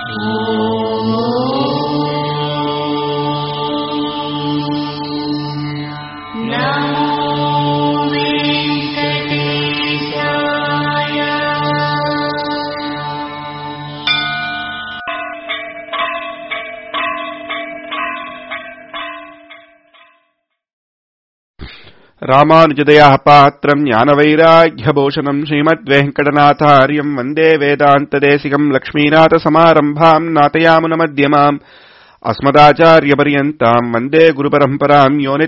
ராமானுஜதயா பாத்திரம் ஞானவைராக்கியபூஷணம் ஸ்ரீமத்வேங்கடநாதாரியம் வந்தே வேதாந்ததேசிகம் லக்ஷ்மீநாதசமாரம்பாம் நாதயாமுனமத்தியமாம் अस्मदाचार्यपर्यन्ताम् वन्दे गुरुपरम्पराम् यो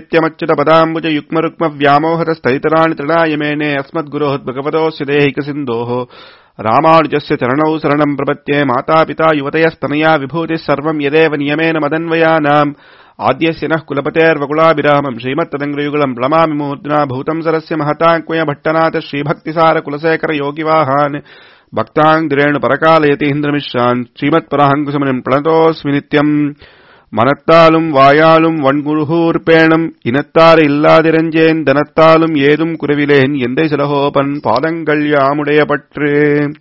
नित्यमच्युतपदाम्बुजयुग्मरुक्मव्यामोहतस्थैतराणि तृणायमेने अस्मद्गुरोः भगवतोऽस्य देहिकसिन्धोः रामानुजस्य चरणौ शरणम् प्रपत्ये मातापिता युवतयस्तनया विभूतिः सर्वम् यदेव नियमेन मदन्वयानाम् आद्यस्य नः कुलपतेर्वकुलाभिरामम् श्रीमत्तदङ्ग्रयुगलम् प्लमामि मूर्ध्ना भूतम् सरस्य महताङ्क्वय भट्टनाथ श्रीभक्तिसार कुलशेखर योगिवाहान् பக்தாங்கிரேணு பரகாலயதீந்திரமிஷான் ஸ்ரீமத்பராங்குசமனின் பிரணதோஸ்மி நித்யம் மனத்தாலும் வாயாலும் வன்குருகூர்பேணம் இனத்தார் இல்லாதிரஞ்சேன் தனத்தாலும் ஏதும் குறவிலேன் எந்தை சிலகோபன் பாதங்கள் யாமுடைய பற்று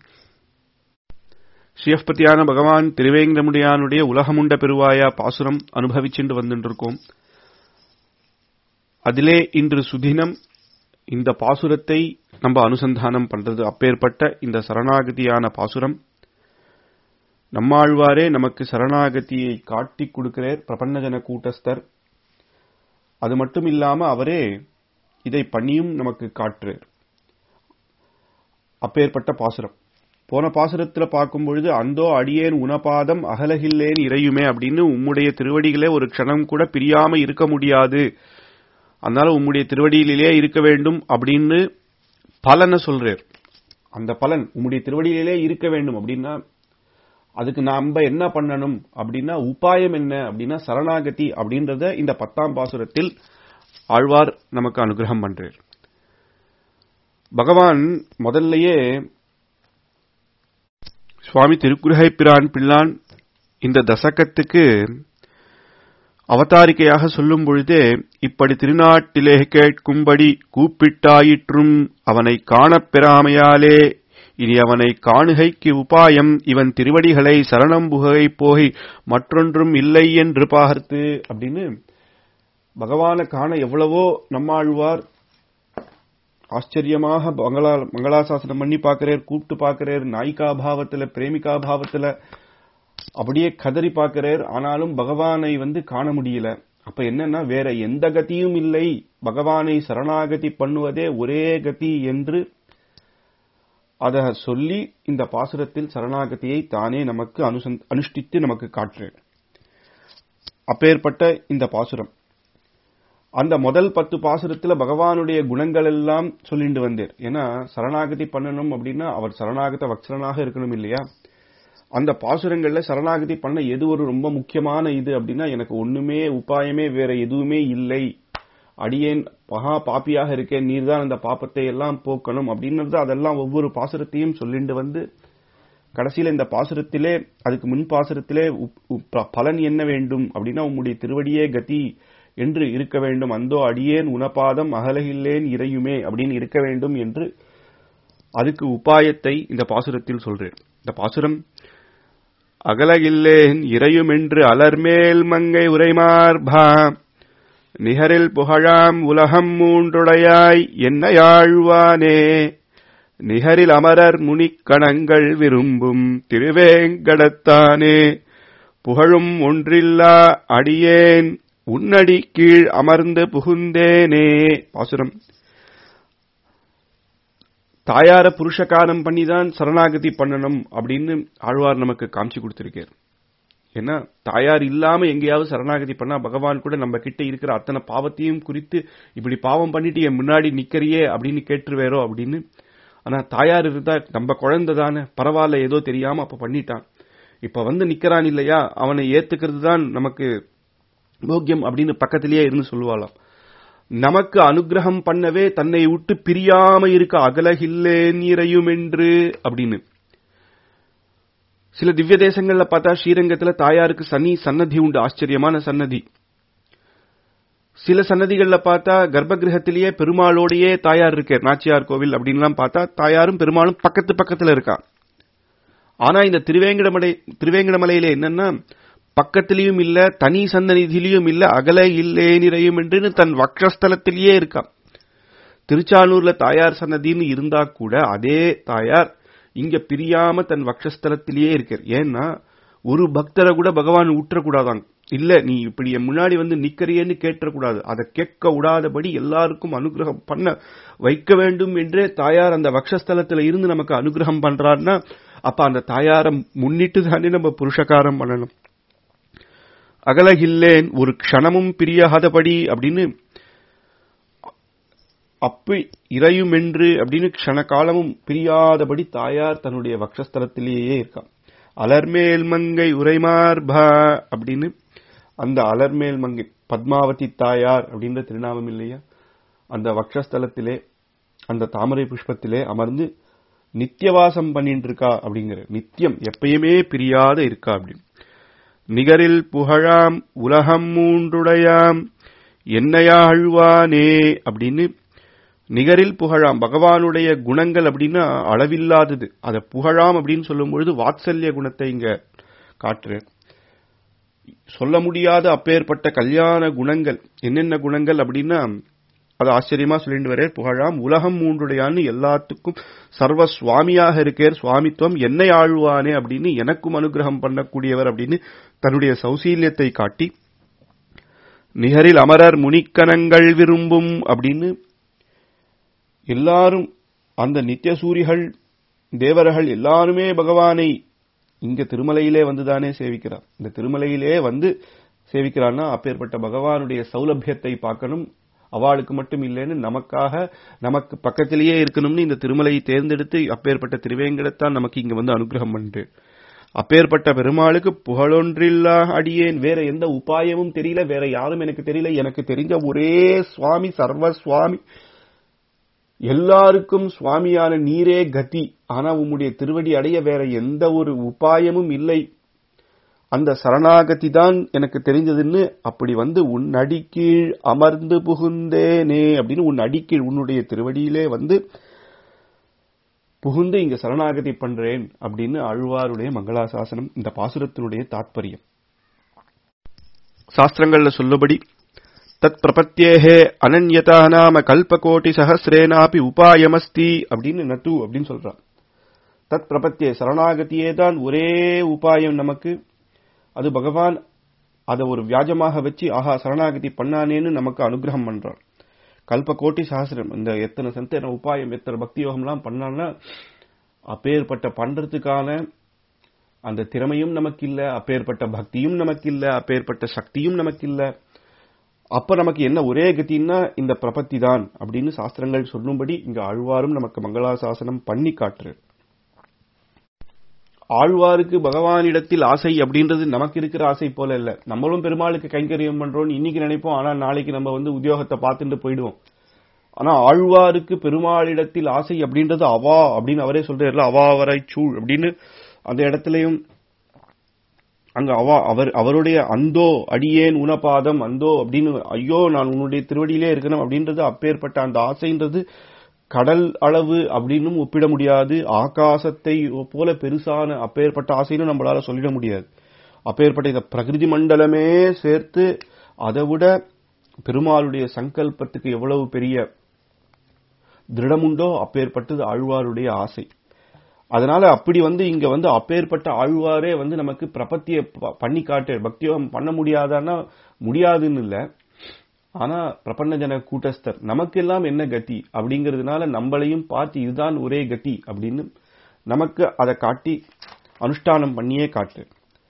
ஸ்ரீயப்பதியான பகவான் திருவேங்கடமுடியானுடைய உலகமுண்ட பெருவாயா பாசுரம் அனுபவிச்சுட்டு வந்துருக்கோம் அதிலே இன்று சுதினம் இந்த பாசுரத்தை நம்ம அனுசந்தானம் பண்றது அப்பேற்பட்ட இந்த சரணாகதியான பாசுரம் நம்மாழ்வாரே நமக்கு சரணாகதியை காட்டி கொடுக்கிறார் பிரபன்னஜன கூட்டஸ்தர் அது மட்டும் இல்லாம அவரே இதை பண்ணியும் நமக்கு காட்டுறார் அப்பேற்பட்ட பாசுரம் போன பாசுரத்துல பார்க்கும் பொழுது அந்தோ அடியேன் உனபாதம் அகலகில்லேன் இறையுமே அப்படின்னு உம்முடைய திருவடிகளே ஒரு க்ஷணம் கூட பிரியாம இருக்க முடியாது அதனால உம்முடைய திருவடியிலே இருக்க வேண்டும் அப்படின்னு பலனை சொல்றார் அந்த பலன் உம்முடைய திருவடியிலே இருக்க வேண்டும் அப்படின்னா அதுக்கு நாம என்ன பண்ணணும் அப்படின்னா உபாயம் என்ன அப்படின்னா சரணாகதி அப்படின்றத இந்த பத்தாம் பாசுரத்தில் ஆழ்வார் நமக்கு அனுகிரகம் பண்றார் பகவான் முதல்லயே சுவாமி திருக்குறகை பிரான் பிள்ளான் இந்த தசகத்துக்கு அவதாரிக்கையாக சொல்லும் பொழுதே இப்படி திருநாட்டிலே கேட்கும்படி கூப்பிட்டாயிற்றும் அவனை காணப் பெறாமையாலே இனி அவனை காணுகைக்கு உபாயம் இவன் திருவடிகளை சரணம்புகை போய் மற்றொன்றும் இல்லை என்று பார்த்து அப்படின்னு பகவானை காண எவ்வளவோ நம்மாழ்வார் ஆச்சரியமாக மங்களா மங்களாசாசனம் பண்ணி பார்க்கிறார் கூப்பிட்டு பார்க்கிறார் நாயிகா பாவத்துல பிரேமிகா பாவத்துல அப்படியே கதறி பார்க்கிறார் ஆனாலும் பகவானை வந்து காண முடியல அப்ப என்னன்னா வேற எந்த கதியும் இல்லை பகவானை சரணாகதி பண்ணுவதே ஒரே கதி என்று அத சொல்லி இந்த பாசுரத்தில் சரணாகதியை தானே நமக்கு அனுஷ்டித்து நமக்கு காட்டுறேன் அப்பேற்பட்ட இந்த பாசுரம் அந்த முதல் பத்து பாசுரத்துல பகவானுடைய குணங்கள் எல்லாம் சொல்லிட்டு வந்தேர் ஏன்னா சரணாகதி பண்ணணும் அப்படின்னா அவர் சரணாகத வக்சரனாக இருக்கணும் இல்லையா அந்த பாசுரங்கள்ல சரணாகதி பண்ண எது ஒரு ரொம்ப முக்கியமான இது அப்படின்னா எனக்கு ஒண்ணுமே உபாயமே வேற எதுவுமே இல்லை அடியேன் மகா பாப்பியாக இருக்கேன் நீர்தான் அந்த பாப்பத்தை எல்லாம் போக்கணும் அப்படின்றது அதெல்லாம் ஒவ்வொரு பாசுரத்தையும் சொல்லிட்டு வந்து கடைசியில இந்த பாசுரத்திலே அதுக்கு முன் பாசுரத்திலே பலன் என்ன வேண்டும் அப்படின்னா உம்முடைய திருவடியே கதி என்று இருக்க வேண்டும் அந்தோ அடியேன் உனபாதம் அகலகில்லேன் இறையுமே அப்படின்னு இருக்க வேண்டும் என்று அதுக்கு உபாயத்தை இந்த பாசுரத்தில் சொல்றேன் இந்த பாசுரம் அகலகில்லேன் இறையுமென்று அலர்மேல் மங்கை உரைமார்பா நிகரில் புகழாம் உலகம் மூன்றுடையாய் என்னையாழ்வானே நிகரில் அமரர் முனிக்கணங்கள் விரும்பும் திருவேங்கடத்தானே புகழும் ஒன்றில்லா அடியேன் உன்னடி கீழ் அமர்ந்து புகுந்தேனே பாசுரம் தாயார புருஷகாரம் பண்ணிதான் சரணாகதி பண்ணணும் அப்படின்னு ஆழ்வார் நமக்கு காமிச்சு கொடுத்திருக்கார் ஏன்னா தாயார் இல்லாம எங்கேயாவது சரணாகதி பண்ணா பகவான் கூட நம்ம கிட்ட இருக்கிற அத்தனை பாவத்தையும் குறித்து இப்படி பாவம் பண்ணிட்டு என் முன்னாடி நிக்கிறியே அப்படின்னு கேட்டுருவேரோ அப்படின்னு ஆனா தாயார் இருந்தா நம்ம குழந்தை தானே பரவாயில்ல ஏதோ தெரியாம அப்ப பண்ணிட்டான் இப்ப வந்து நிக்கிறான் இல்லையா அவனை ஏத்துக்கிறது தான் நமக்கு போக்கியம் அப்படின்னு பக்கத்திலேயே இருந்து சொல்லுவாளாம் நமக்கு அனுகிரகம் பண்ணவே தன்னை விட்டு பிரியாம இருக்க அகலகில்லேன் இறையும் என்று அப்படின்னு சில திவ்ய தேசங்கள்ல பார்த்தா ஸ்ரீரங்கத்துல தாயாருக்கு சனி சன்னதி உண்டு ஆச்சரியமான சன்னதி சில சன்னதிகள்ல பார்த்தா கர்ப்ப கிரகத்திலேயே பெருமாளோடையே தாயார் இருக்கார் நாச்சியார் கோவில் அப்படின்லாம் பார்த்தா தாயாரும் பெருமாளும் பக்கத்து பக்கத்துல இருக்கா ஆனா இந்த திருவேங்கடமலை திருவேங்கடமலையில என்னன்னா பக்கத்திலையும் இல்ல தனி சந்தனிதிலையும் இல்ல அகல இல்லே நிறையும் என்று தன் வக்ஷஸ்தலத்திலேயே இருக்கான் திருச்சானூர்ல தாயார் சன்னதின்னு இருந்தா கூட அதே தாயார் இங்க பிரியாம தன் வக்ஷஸ்தலத்திலேயே இருக்கார் ஏன்னா ஒரு பக்தரை கூட பகவான் ஊற்றக்கூடாதாங்க இல்ல நீ இப்படி என் முன்னாடி வந்து நிக்கிறியேன்னு கேட்டக்கூடாது அதை கேட்க விடாதபடி எல்லாருக்கும் அனுகிரகம் பண்ண வைக்க வேண்டும் என்றே தாயார் அந்த வக்ஷஸ்தலத்துல இருந்து நமக்கு அனுகிரகம் பண்றாருன்னா அப்ப அந்த தாயாரை முன்னிட்டு தானே நம்ம புருஷகாரம் பண்ணணும் அகலகில்லேன் ஒரு க்ஷணமும் பிரியாதபடி அப்படின்னு அப்பு இறையுமென்று அப்படின்னு க்ஷண காலமும் பிரியாதபடி தாயார் தன்னுடைய வக்ஷஸ்தலத்திலேயே இருக்கான் அலர்மேல் மங்கை உரைமார்பா அப்படின்னு அந்த அலர்மேல் மங்கை பத்மாவதி தாயார் அப்படின்ற திருநாமம் இல்லையா அந்த வக்ஷஸ்தலத்திலே அந்த தாமரை புஷ்பத்திலே அமர்ந்து நித்தியவாசம் பண்ணிட்டு இருக்கா அப்படிங்கிற நித்தியம் எப்பயுமே பிரியாத இருக்கா அப்படின்னு நிகரில் புகழாம் உலகம் மூன்றுடையாம் என்னையாழ்வானே அப்படின்னு நிகரில் புகழாம் பகவானுடைய குணங்கள் அப்படின்னா அளவில்லாதது அதை புகழாம் அப்படின்னு சொல்லும் பொழுது வாத்சல்ய குணத்தை இங்க காட்டுறேன் சொல்ல முடியாத அப்பேற்பட்ட கல்யாண குணங்கள் என்னென்ன குணங்கள் அப்படின்னா அது ஆச்சரியமா சொல்லிட்டு வரே புகழாம் உலகம் மூன்றுடையான்னு எல்லாத்துக்கும் சர்வ சுவாமியாக இருக்கேர் சுவாமித்துவம் என்னை ஆழ்வானே அப்படின்னு எனக்கும் அனுகிரகம் பண்ணக்கூடியவர் அப்படின்னு தன்னுடைய சௌசீல்யத்தை காட்டி நிகரில் அமரர் முனிக்கணங்கள் விரும்பும் அப்படின்னு எல்லாரும் அந்த நித்தியசூரிகள் தேவர்கள் எல்லாருமே பகவானை இங்க திருமலையிலே வந்துதானே சேவிக்கிறார் இந்த திருமலையிலே வந்து சேவிக்கிறான்னா அப்பேற்பட்ட பகவானுடைய சௌலபியத்தை பார்க்கணும் அவளுக்கு மட்டும் இல்லைன்னு நமக்காக நமக்கு பக்கத்திலேயே இருக்கணும்னு இந்த திருமலையை தேர்ந்தெடுத்து அப்பேற்பட்ட திருவேங்கடத்தான் நமக்கு இங்க வந்து அனுகிரகம் பண்ணிட்டு அப்பேற்பட்ட பெருமாளுக்கு புகழொன்றில்லா அடியேன் வேற எந்த உபாயமும் தெரியல வேற யாரும் எனக்கு தெரியல எனக்கு தெரிஞ்ச ஒரே சுவாமி சர்வ சுவாமி எல்லாருக்கும் சுவாமியான நீரே கதி ஆனா உம்முடைய திருவடி அடைய வேற எந்த ஒரு உபாயமும் இல்லை அந்த சரணாகதி தான் எனக்கு தெரிஞ்சதுன்னு அப்படி வந்து உன் அடிக்கீழ் அமர்ந்து புகுந்தேனே அப்படின்னு உன் அடிக்கீழ் உன்னுடைய திருவடியிலே வந்து புகுந்து இங்க சரணாகதி பண்றேன் அப்படின்னு அழ்வாருடைய மங்களாசாசனம் இந்த பாசுரத்தினுடைய தாத்பரியம் சாஸ்திரங்கள்ல சொல்லபடி தத் பிரபத்தியேஹே அனன்யதா நாம கல்பகோட்டி சஹசிரேனாபி உபாயமஸ்தி அப்படின்னு நட்டு அப்படின்னு சொல்றான் தத் பிரபத்தியே சரணாகதியே தான் ஒரே உபாயம் நமக்கு அது பகவான் அதை ஒரு வியாஜமாக வச்சு ஆஹா சரணாகதி பண்ணானேன்னு நமக்கு அனுகிரகம் பண்றான் கல்ப கோட்டி சாஸ்திரம் இந்த எத்தனை சந்தேன உபாயம் எத்தனை பக்தி யோகம்லாம் பண்ணான்னா அப்பேற்பட்ட பண்றதுக்கான அந்த திறமையும் நமக்கு இல்ல அப்பேற்பட்ட பக்தியும் நமக்கு இல்ல அப்பேற்பட்ட சக்தியும் நமக்கு இல்ல அப்ப நமக்கு என்ன ஒரே கத்தின்னா இந்த பிரபத்தி தான் அப்படின்னு சாஸ்திரங்கள் சொல்லும்படி இங்க ஆழ்வாரும் நமக்கு மங்களாசாசனம் பண்ணி காட்டுற ஆழ்வாருக்கு பகவானிடத்தில் ஆசை அப்படின்றது நமக்கு இருக்கிற ஆசை போல இல்ல நம்மளும் பெருமாளுக்கு கைங்கரியம் பண்றோம் இன்னைக்கு நினைப்போம் ஆனா நாளைக்கு நம்ம வந்து உத்தியோகத்தை பார்த்துட்டு போயிடுவோம் ஆனா ஆழ்வாருக்கு பெருமாளிடத்தில் ஆசை அப்படின்றது அவா அப்படின்னு அவரே சொல்றாருல அவாவரை சூழ் அப்படின்னு அந்த இடத்துலயும் அங்க அவா அவர் அவருடைய அந்தோ அடியேன் உனபாதம் அந்தோ அப்படின்னு ஐயோ நான் உன்னுடைய திருவடியிலே இருக்கணும் அப்படின்றது அப்பேற்பட்ட அந்த ஆசைன்றது கடல் அளவு அப்படின்னும் ஒப்பிட முடியாது ஆகாசத்தை போல பெருசான அப்பேற்பட்ட ஆசைன்னு நம்மளால சொல்லிட முடியாது அப்பேற்பட்ட இந்த பிரகிருதி மண்டலமே சேர்த்து அதை விட பெருமாளுடைய சங்கல்பத்துக்கு எவ்வளவு பெரிய திருடமுண்டோ அப்பேற்பட்டது ஆழ்வாருடைய ஆசை அதனால அப்படி வந்து இங்க வந்து அப்பேற்பட்ட ஆழ்வாரே வந்து நமக்கு பிரபத்திய பண்ணி காட்டு பக்தியோகம் பண்ண முடியாதான்னா முடியாதுன்னு இல்ல ஆனா பிரபன்ன ஜன கூட்டஸ்தர் நமக்கெல்லாம் என்ன கதி அப்படிங்கறதுனால நம்மளையும் பார்த்து இதுதான் ஒரே கதி அப்படின்னு நமக்கு அதை காட்டி அனுஷ்டானம் பண்ணியே காட்டு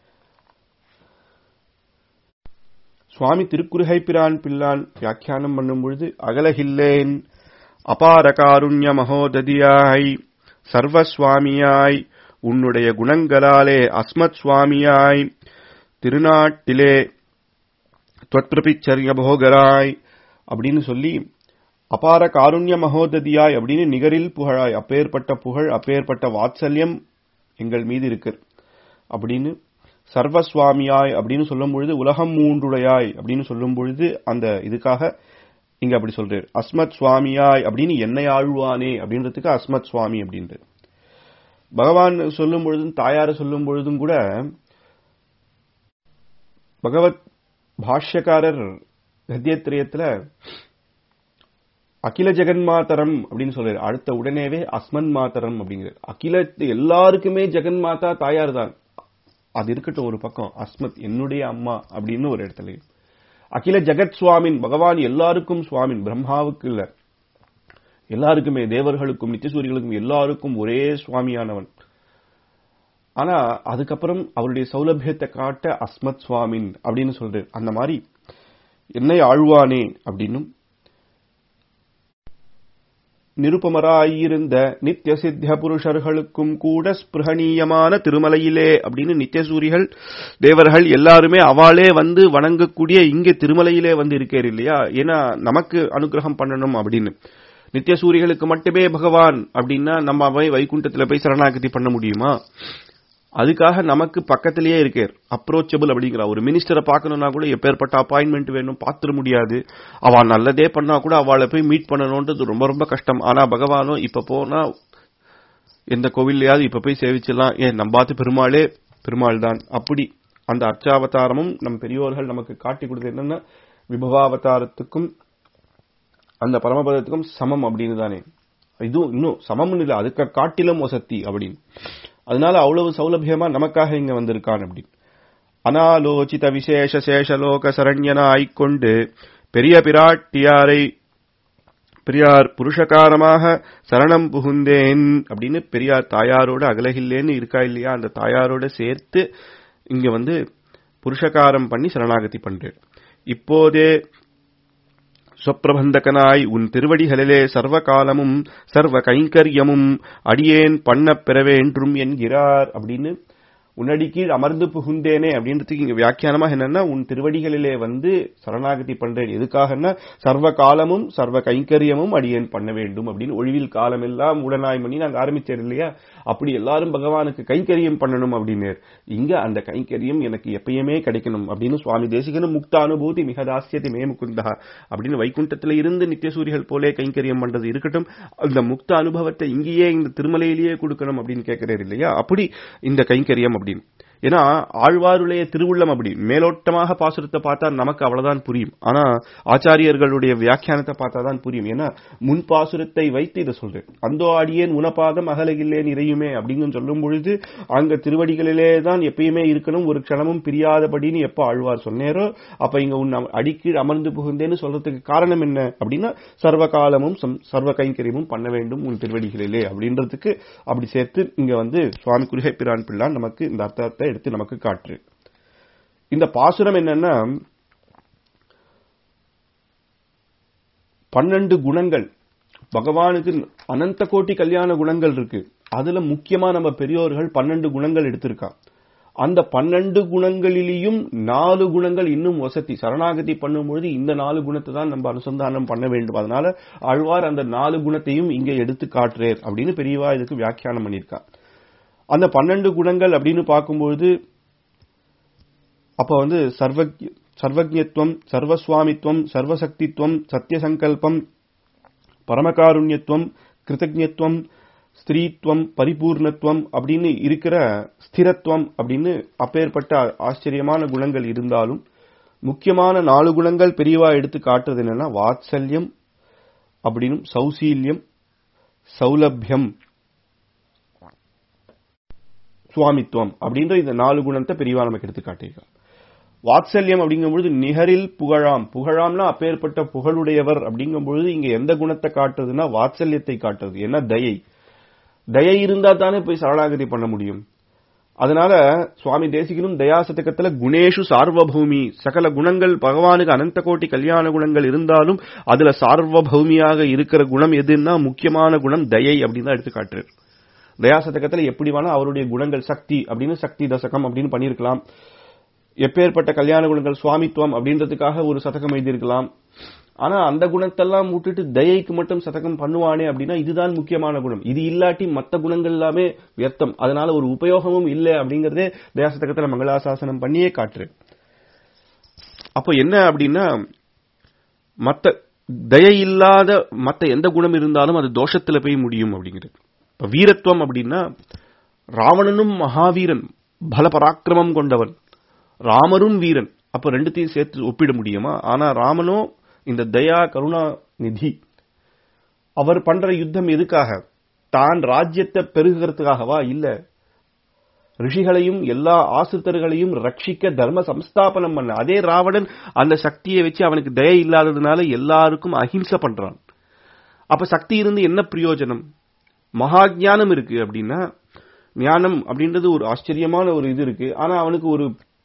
சுவாமி திருக்குறுகை பிரான் பிள்ளான் வியாக்கியானம் பண்ணும் பொழுது அகலகில்லேன் அபார காருண்ய மகோததியாய் சர்வஸ்வாமியாய் உன்னுடைய குணங்களாலே அஸ்மத் சுவாமியாய் திருநாட்டிலே தொற்பிச்சரிய போகராய் அப்படின்னு சொல்லி அபார காருண்ய மகோததியாய் அப்படின்னு நிகரில் புகழாய் அப்பேற்பட்ட புகழ் அப்பேற்பட்ட வாத்சல்யம் எங்கள் மீது இருக்கு அப்படின்னு சர்வஸ்வாமியாய் அப்படின்னு சொல்லும் பொழுது உலகம் மூன்றுடையாய் அப்படின்னு சொல்லும் பொழுது அந்த இதுக்காக இங்க அப்படி சொல்றாரு அஸ்மத் சுவாமியாய் அப்படின்னு என்னை ஆழ்வானே அப்படின்றதுக்கு அஸ்மத் சுவாமி அப்படின்றது பகவான் சொல்லும் பொழுதும் தாயார சொல்லும் பொழுதும் கூட பகவத் பாஷ்யக்காரர் கத்தியத்திரயத்துல அகில ஜெகன்மாதரம் அப்படின்னு சொல்றாரு அடுத்த உடனேவே அஸ்மன் மாதரம் அப்படிங்கிறார் அகில எல்லாருக்குமே ஜெகன்மாதா தாயார் தான் அது இருக்கட்டும் ஒரு பக்கம் அஸ்மத் என்னுடைய அம்மா அப்படின்னு ஒரு இடத்துல அகில ஜெகத் சுவாமின் பகவான் எல்லாருக்கும் சுவாமின் பிரம்மாவுக்கு இல்ல எல்லாருக்குமே தேவர்களுக்கும் நித்தியசூரிகளுக்கும் எல்லாருக்கும் ஒரே சுவாமியானவன் ஆனா அதுக்கப்புறம் அவருடைய சௌலபியத்தை காட்ட அஸ்மத் சுவாமின் அப்படின்னு சொல்றாரு அந்த மாதிரி என்னை ஆழ்வானே அப்படின்னும் நிருபமராயிருந்த நித்திய சித்திய புருஷர்களுக்கும் கூட ஸ்பிருகணீயமான திருமலையிலே அப்படின்னு நித்தியசூரிகள் தேவர்கள் எல்லாருமே அவளே வந்து வணங்கக்கூடிய இங்கே திருமலையிலே வந்து இருக்கார் இல்லையா ஏன்னா நமக்கு அனுகிரகம் பண்ணணும் அப்படின்னு நித்தியசூரிகளுக்கு மட்டுமே பகவான் அப்படின்னா நம்ம போய் வைகுண்டத்துல போய் சரணாகதி பண்ண முடியுமா அதுக்காக நமக்கு பக்கத்திலேயே இருக்கார் அப்ரோச்சபிள் அப்படிங்கிற ஒரு மினிஸ்டரை பார்க்கணும்னா கூட எப்பேற்பட்ட அப்பாயின்மெண்ட் வேணும் பார்த்துட முடியாது அவ நல்லதே பண்ணா கூட அவளை போய் மீட் பண்ணணும்ன்றது ரொம்ப ரொம்ப கஷ்டம் ஆனா பகவானும் இப்ப போனா எந்த கோவில்லையாவது இப்ப போய் சேவிச்சிடலாம் ஏன் நம்பாத்து பெருமாளே பெருமாள் தான் அப்படி அந்த அர்ச்சாவதாரமும் நம் பெரியோர்கள் நமக்கு காட்டி கொடுத்தது என்னன்னா விபவாவதாரத்துக்கும் அந்த பரமபதத்துக்கும் சமம் அப்படின்னு தானே இதுவும் இன்னும் சமம்னு இல்லை அதுக்கு காட்டிலும் வசத்தி அப்படின்னு அதனால அவ்வளவு சௌலபியமா நமக்காக இங்க வந்திருக்கான் அப்படின்னு அனாலோசித விசேஷ சேஷலோக சரண்யனா ஆய்கொண்டு பெரிய பிராட்டியாரை பெரியார் புருஷகாரமாக சரணம் புகுந்தேன் அப்படின்னு பெரியார் தாயாரோட அகலகில்லேன்னு இருக்கா இல்லையா அந்த தாயாரோட சேர்த்து இங்க வந்து புருஷகாரம் பண்ணி சரணாகதி பண்றேன் இப்போதே சொப்பிரபந்தகனாய் உன் திருவடிகளிலே சர்வ காலமும் சர்வ கைங்கரியமும் அடியேன் பண்ணப் பெற வேண்டும் என்கிறார் அப்படின்னு உன்னடி கீழ் அமர்ந்து புகுந்தேனே அப்படின்றதுக்கு இங்க வியாக்கியானமாக என்னன்னா உன் திருவடிகளிலே வந்து சரணாகதி பண்றேன் எதுக்காகன்னா சர்வ காலமும் சர்வ கைங்கரியமும் அடியேன் பண்ண வேண்டும் அப்படின்னு ஒழிவில் காலம் எல்லாம் உடனாய் பண்ணி நாங்க ஆரம்பிச்சேன் இல்லையா அப்படி எல்லாரும் பகவானுக்கு கைங்கரியம் பண்ணணும் அப்படின்னு இங்க அந்த கைங்கரியம் எனக்கு எப்பயுமே கிடைக்கணும் அப்படின்னு சுவாமி தேசிகனும் முக்த அனுபூதி மிக தாசியத்தை மே முகுந்தா அப்படின்னு வைகுண்டத்துல இருந்து நித்தியசூரிகள் போலே கைங்கரியம் பண்றது இருக்கட்டும் அந்த முக்த அனுபவத்தை இங்கேயே இந்த திருமலையிலேயே கொடுக்கணும் அப்படின்னு கேட்கிறாரு இல்லையா அப்படி இந்த கைங்கரியம் அப்படின்னு ஏன்னா ஆழ்வாருடைய திருவுள்ளம் அப்படி மேலோட்டமாக பாசுரத்தை பார்த்தா நமக்கு அவ்வளவுதான் புரியும் ஆனா ஆச்சாரியர்களுடைய வியாக்கியானத்தை பார்த்தா தான் புரியும் ஏன்னா முன் பாசுரத்தை வைத்து இதை சொல்றேன் அந்தோ அடியேன் உனப்பாதம் அகலகில்லேன் இறையுமே அப்படின்னு சொல்லும் பொழுது அங்க திருவடிகளிலே தான் எப்பயுமே இருக்கணும் ஒரு க்ஷணமும் பிரியாதபடின்னு எப்ப ஆழ்வார் சொன்னேரோ அப்ப இங்க உன் அடிக்கீழ் அமர்ந்து புகுந்தேன்னு சொல்றதுக்கு காரணம் என்ன அப்படின்னா சர்வ காலமும் சர்வ கைங்கரியமும் பண்ண வேண்டும் உன் திருவடிகளிலே அப்படின்றதுக்கு அப்படி சேர்த்து இங்க வந்து சுவாமி குருகை பிரான் பிள்ளான் நமக்கு இந்த அர்த்தத்தை எடுத்து நமக்கு காற்று இந்த பாசுரம் என்னன்னா பன்னெண்டு குணங்கள் பகவானுக்கு அனந்த கோட்டி கல்யாண குணங்கள் இருக்கு அதுல முக்கியமா நம்ம பெரியோர்கள் பன்னெண்டு குணங்கள் எடுத்திருக்கா அந்த பன்னெண்டு குணங்களிலேயும் நாலு குணங்கள் இன்னும் வசதி சரணாகதி பண்ணும்பொழுது இந்த நாலு குணத்தை தான் நம்ம அனுசந்தானம் பண்ண வேண்டும் அதனால ஆழ்வார் அந்த நாலு குணத்தையும் இங்கே எடுத்து காட்டுறேர் அப்படின்னு பெரியவா இதுக்கு வியாக்கியானம் பண்ணியிருக்கா அந்த பன்னெண்டு குணங்கள் அப்படின்னு பார்க்கும்பொழுது அப்ப வந்து சர்வ சர்வஜத்துவம் சர்வசுவாமித்துவம் சர்வசக்தித்துவம் சத்தியசங்கல்பம் பரமகாருண்யத்துவம் கிருத்தஜத்துவம் ஸ்திரீத்துவம் பரிபூர்ணத்துவம் அப்படின்னு இருக்கிற ஸ்திரத்துவம் அப்படின்னு அப்பேற்பட்ட ஆச்சரியமான குணங்கள் இருந்தாலும் முக்கியமான நாலு குணங்கள் பெரியவா எடுத்து காட்டுறது என்னன்னா வாத்சல்யம் அப்படின்னு சௌசீல்யம் சௌலபியம் சுவாமித்துவம் அப்படின்ற இந்த நாலு குணத்தை பெரியவா நமக்கு எடுத்து காட்டியிருக்கார் வாத்சல்யம் அப்படிங்கும்பொழுது நிகரில் புகழாம் புகழாம்னா அப்பேற்பட்ட புகழுடையவர் அப்படிங்கும்பொழுது இங்க எந்த குணத்தை காட்டுறதுன்னா வாத்சல்யத்தை காட்டுறது என்ன தயை தயை இருந்தா தானே போய் சரணாகதி பண்ண முடியும் அதனால சுவாமி தேசிகனும் தயாசதகத்துல குணேஷு சார்வபூமி சகல குணங்கள் பகவானுக்கு அனந்த கோட்டி கல்யாண குணங்கள் இருந்தாலும் அதுல சார்வபௌமியாக இருக்கிற குணம் எதுன்னா முக்கியமான குணம் தயை அப்படின்னு தான் எடுத்து காட்டுறாரு தயாசதகத்துல எப்படி வேணா அவருடைய குணங்கள் சக்தி அப்படின்னு சக்தி தசகம் அப்படின்னு பண்ணிருக்கலாம் எப்பேற்பட்ட கல்யாண குணங்கள் சுவாமித்துவம் அப்படின்றதுக்காக ஒரு சதகம் எழுதியிருக்கலாம் ஆனா அந்த குணத்தெல்லாம் விட்டுட்டு தயைக்கு மட்டும் சதகம் பண்ணுவானே அப்படின்னா இதுதான் முக்கியமான குணம் இது இல்லாட்டி மத்த குணங்கள் எல்லாமே வியர்த்தம் அதனால ஒரு உபயோகமும் இல்லை அப்படிங்கறதே தயாசதகத்துல மங்களாசாசனம் பண்ணியே காட்டுரு அப்போ என்ன அப்படின்னா மத்த தயை இல்லாத மத்த எந்த குணம் இருந்தாலும் அது தோஷத்துல போய் முடியும் அப்படிங்கிறது இப்ப வீரத்துவம் அப்படின்னா ராவணனும் மகாவீரன் பல பராக்கிரமம் கொண்டவன் ராமரும் வீரன் அப்ப ரெண்டுத்தையும் சேர்த்து ஒப்பிட முடியுமா ஆனா ராமனோ இந்த தயா கருணா நிதி அவர் பண்ற யுத்தம் எதுக்காக தான் ராஜ்யத்தை பெருகிறதுக்காகவா இல்ல ரிஷிகளையும் எல்லா ஆசிரியர்களையும் ரட்சிக்க தர்ம சம்ஸ்தாபனம் பண்ண அதே ராவணன் அந்த சக்தியை வச்சு அவனுக்கு தய இல்லாததுனால எல்லாருக்கும் அஹிம்சை பண்றான் அப்ப சக்தி இருந்து என்ன பிரயோஜனம் மகா ஞானம் இருக்கு அப்படின்னா ஞானம் அப்படின்றது ஒரு ஆச்சரியமான ஒரு இது இருக்கு ஆனா அவனுக்கு ஒரு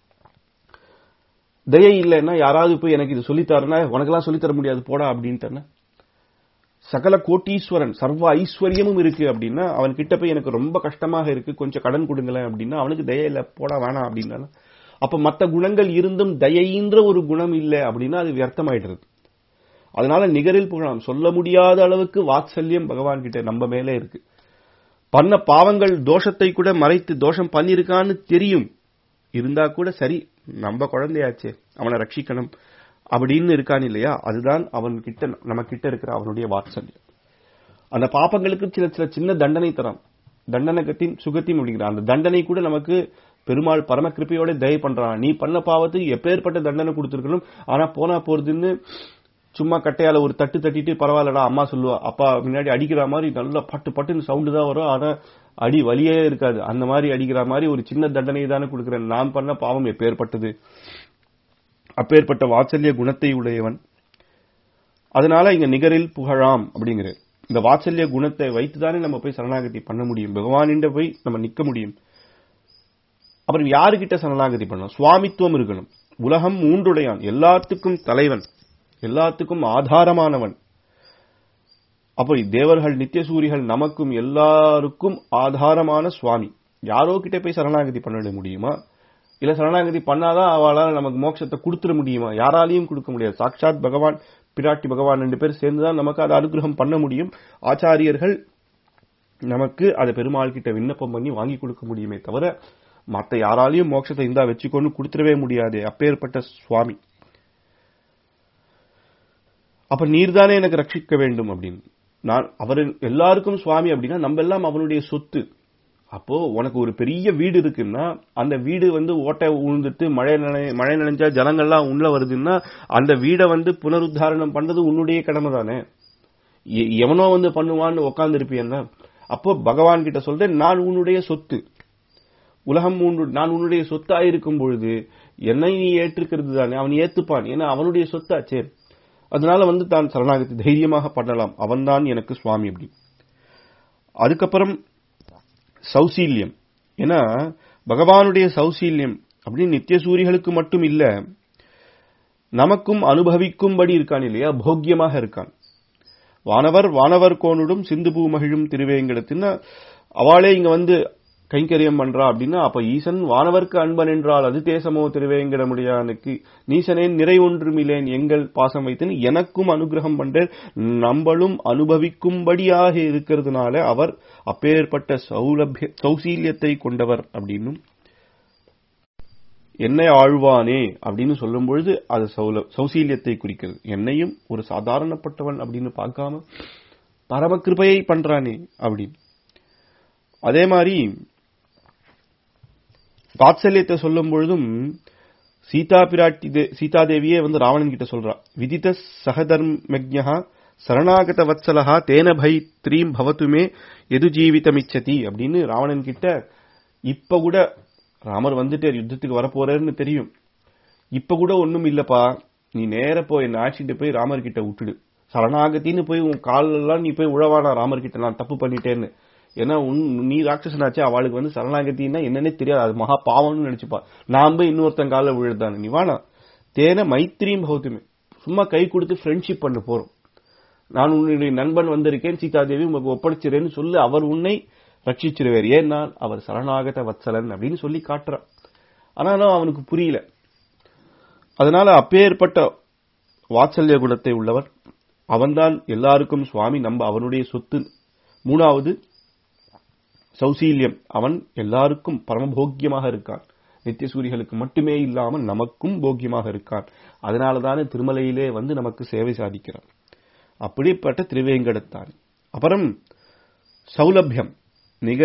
தயை இல்லைன்னா யாராவது போய் எனக்கு இது சொல்லித்தாருன்னா உனக்கெல்லாம் சொல்லித்தர முடியாது போடா அப்படின்ட்டு சகல கோட்டீஸ்வரன் சர்வ ஐஸ்வர்யமும் இருக்கு அப்படின்னா அவன் கிட்ட போய் எனக்கு ரொம்ப கஷ்டமாக இருக்கு கொஞ்சம் கடன் கொடுங்களேன் அப்படின்னா அவனுக்கு தய இல்ல போடா வேணாம் அப்படின்னா அப்ப மத்த குணங்கள் இருந்தும் தயைன்ற ஒரு குணம் இல்லை அப்படின்னா அது வியர்த்தமாயிடுறது அதனால நிகரில் புகழாம் சொல்ல முடியாத அளவுக்கு வாத்சல்யம் பகவான் கிட்ட நம்ம மேலே இருக்கு பண்ண பாவங்கள் தோஷத்தை கூட மறைத்து தோஷம் பண்ணிருக்கான்னு தெரியும் இருந்தா கூட சரி நம்ம குழந்தையாச்சே அவனை ரட்சிக்கணும் அப்படின்னு இருக்கான் இல்லையா அதுதான் அவன் கிட்ட நம்ம கிட்ட இருக்கிற அவனுடைய வாத்சல்யம் அந்த பாப்பங்களுக்கு சில சில சின்ன தண்டனை தரான் தண்டனகத்தின் சுகத்தையும் முடிக்கிறான் அந்த தண்டனை கூட நமக்கு பெருமாள் பரம கிருப்பையோட தய பண்றான் நீ பண்ண பாவத்துக்கு எப்பேற்பட்ட தண்டனை கொடுத்திருக்கணும் ஆனா போனா போறதுன்னு சும்மா கட்டையால ஒரு தட்டு தட்டிட்டு பரவாயில்லடா அம்மா சொல்லுவா அப்பா முன்னாடி அடிக்கிற மாதிரி நல்லா பட்டு பட்டுன்னு சவுண்டு தான் வரும் ஆனா அடி வலியே இருக்காது அந்த மாதிரி அடிக்கிற மாதிரி ஒரு சின்ன தண்டனை தானே கொடுக்கிறேன் நான் பண்ண பாவம் எப்பேற்பட்டது அப்பேற்பட்ட வாத்சல்ய குணத்தை உடையவன் அதனால இங்க நிகரில் புகழாம் அப்படிங்கிற இந்த வாத்சல்ய குணத்தை வைத்துதானே நம்ம போய் சரணாகதி பண்ண முடியும் பகவானிண்ட போய் நம்ம நிக்க முடியும் அப்புறம் யாருகிட்ட சரணாகதி பண்ணணும் சுவாமித்துவம் இருக்கணும் உலகம் மூன்றுடையான் எல்லாத்துக்கும் தலைவன் எல்லாத்துக்கும் ஆதாரமானவன் அப்போ தேவர்கள் நித்தியசூரிகள் நமக்கும் எல்லாருக்கும் ஆதாரமான சுவாமி யாரோ கிட்ட போய் சரணாகதி பண்ண முடியுமா இல்ல சரணாகதி பண்ணாதான் அவளால நமக்கு மோட்சத்தை கொடுத்துட முடியுமா யாராலையும் கொடுக்க முடியாது சாட்சாத் பகவான் பிராட்டி பகவான் ரெண்டு பேர் சேர்ந்துதான் நமக்கு அதை அனுகிரகம் பண்ண முடியும் ஆச்சாரியர்கள் நமக்கு அதை பெருமாள் கிட்ட விண்ணப்பம் பண்ணி வாங்கி கொடுக்க முடியுமே தவிர மத்த யாராலையும் மோட்சத்தை இந்தா வச்சுக்கொண்டு கொடுத்துடவே முடியாது அப்பேற்பட்ட சுவாமி அப்ப நீர்தானே எனக்கு ரட்சிக்க வேண்டும் அப்படின்னு நான் அவர் எல்லாருக்கும் சுவாமி அப்படின்னா நம்ம எல்லாம் அவனுடைய சொத்து அப்போ உனக்கு ஒரு பெரிய வீடு இருக்குன்னா அந்த வீடு வந்து ஓட்டை உழுந்துட்டு மழை நனை மழை நனைஞ்சா ஜனங்கள்லாம் உள்ள வருதுன்னா அந்த வீடை வந்து புனருத்தாரணம் பண்றது உன்னுடைய கடமை தானே எவனோ வந்து பண்ணுவான்னு உட்கார்ந்து இருப்பியன்னா அப்போ பகவான் கிட்ட சொல்றேன் நான் உன்னுடைய சொத்து உலகம் மூன்று நான் உன்னுடைய சொத்தா இருக்கும் பொழுது என்னை நீ ஏற்றுக்கிறது தானே அவன் ஏத்துப்பான் ஏன்னா அவனுடைய சொத்தாச்சே அதனால வந்து தான் சரணாகதி தைரியமாக பண்ணலாம் அவன்தான் எனக்கு சுவாமி அப்படி அதுக்கப்புறம் சௌசீல்யம் ஏன்னா பகவானுடைய சௌசீல்யம் அப்படின்னு நித்தியசூரிகளுக்கு மட்டும் இல்ல நமக்கும் அனுபவிக்கும்படி இருக்கான் இல்லையா போக்கியமாக இருக்கான் வானவர் வானவர் கோனுடும் சிந்து பூ மகிழும் திருவேங்கடத்தின்னா அவளே இங்க வந்து கைங்கரியம் பண்றா அப்படின்னா அப்ப ஈசன் வானவர்க்கு அன்பன் என்றால் அது தேசமோ திருவேங்கடமுடியானுக்கு நீசனேன் நிறை ஒன்றுமில்லேன் எங்கள் பாசம் வைத்துன்னு எனக்கும் அனுகிரகம் பண்றேன் நம்மளும் அனுபவிக்கும்படியாக இருக்கிறதுனால அவர் அப்பேற்பட்ட சௌலபிய சௌசீல்யத்தை கொண்டவர் அப்படின்னும் என்னை ஆழ்வானே அப்படின்னு சொல்லும் பொழுது அது சௌசீல்யத்தை குறிக்கிறது என்னையும் ஒரு சாதாரணப்பட்டவன் அப்படின்னு பார்க்காம பரம கிருபையை பண்றானே அப்படின்னு அதே மாதிரி வாத்சல்யத்தை சொல்லும் பொழுதும் சீதா பிராட்டி சீதாதேவியே வந்து ராவணன் கிட்ட சொல்றா விதித சகதர்மஜா சரணாகத வத்சலஹா தேன பை த்ரீம் பவத்துமே எது ஜீவிதமிச்சதி அப்படின்னு ராவணன் கிட்ட இப்ப கூட ராமர் வந்துட்டு யுத்தத்துக்கு வரப்போறேன்னு தெரியும் இப்ப கூட ஒண்ணும் இல்லப்பா நீ நேர போய் என்ன ஆட்சிட்டு போய் ராமர் கிட்ட விட்டுடு சரணாகத்தின்னு போய் உன் காலெல்லாம் நீ போய் உழவானா ராமர் கிட்ட நான் தப்பு பண்ணிட்டேன்னு ஏன்னா நீ ராட்சசனாச்சு அவளுக்கு வந்து சரணாகத்தின்னா என்னன்னே தெரியாது அது மகா பாவம்னு நினைச்சுப்பா நான் போய் இன்னொருத்தன் காலில் விழுதானு நீ வானா தேன மைத்திரியும் பௌத்தமே சும்மா கை கொடுத்து ஃப்ரெண்ட்ஷிப் பண்ண போறோம் நான் உன்னுடைய நண்பன் வந்திருக்கேன் சீதாதேவி உங்களுக்கு ஒப்படைச்சிறேன்னு சொல்லி அவர் உன்னை ரட்சிச்சிருவார் ஏன்னா அவர் சரணாகத வத்சலன் அப்படின்னு சொல்லி காட்டுறான் ஆனாலும் அவனுக்கு புரியல அதனால அப்பேற்பட்ட வாத்சல்ய குணத்தை உள்ளவர் அவன்தான் எல்லாருக்கும் சுவாமி நம்ம அவனுடைய சொத்து மூணாவது சௌசீல்யம் அவன் எல்லாருக்கும் பரமபோக்கியமாக இருக்கான் நித்திய சூரிகளுக்கு மட்டுமே இல்லாமல் நமக்கும் போக்கியமாக இருக்கான் அதனாலதானே திருமலையிலே வந்து நமக்கு சேவை சாதிக்கிறான் அப்படிப்பட்ட திருவேங்கடத்தான் அப்புறம் சௌலபியம் நிகரிர்